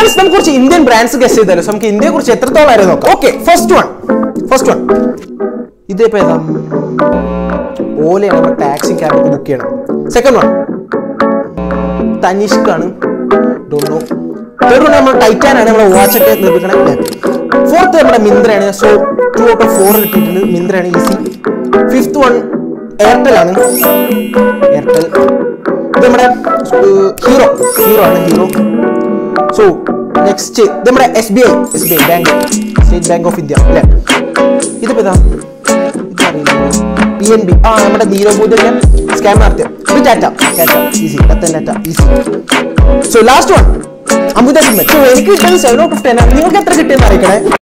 friends നമുക്ക് കുറച്ച് Indian brands guess ചെയ്താലോ So, നമുക്ക് ഇന്ത്യയെ കുറിച്ച് എത്രത്തോളം അറിയാം നോക്കാം okay first one first one ഇതിപ്പോ ഏതാ ഓലയാണ് നമ്മൾ ടാക്സി ക്യാബൊക്കെ ബുക്ക് ചെയ്യണം സെക്കൻഡ് വൺ തനിഷ്കാണ് ഡോണ്ടോ തേർഡ് വൺ നമ്മൾ ടൈറ്റാൻ ആണ് നമ്മുടെ വാച്ച് ഒക്കെ നിർമ്മിക്കണം ഫോർത്ത് നമ്മുടെ മിന്ത്രയാണ് so two out of four കിട്ടിയിട്ടുണ്ട് മിന്ത്രയാണ് ഈസി ഫിഫ്ത്ത് വൺ എയർടെൽ ആണ് എയർടെൽ ഇത് നമ്മുടെ ഹീറോ ഹീറോ ആണ് ഹീറോ സോ നെക്സ്റ്റ് ഇത് നമ്മുടെ S B I S B I bank State Bank of India അല്ലേ ഇതിപ്പോ ഇതാ പി എൻ ബി ആ നമ്മുടെ നീരവബോധന്റെ സ്കാം നടത്തിയ ഇത് Tata Tata easy Ratan Tata easy so last one Amrita cement so എനിക്ക് കിട്ടുന്നത് സെവൻ ഔട്ട് ഓഫ് ടെൻ നിങ്ങൾക്ക് എത്ര കിട്ടിയെന്ന് അറിയിക്കണേ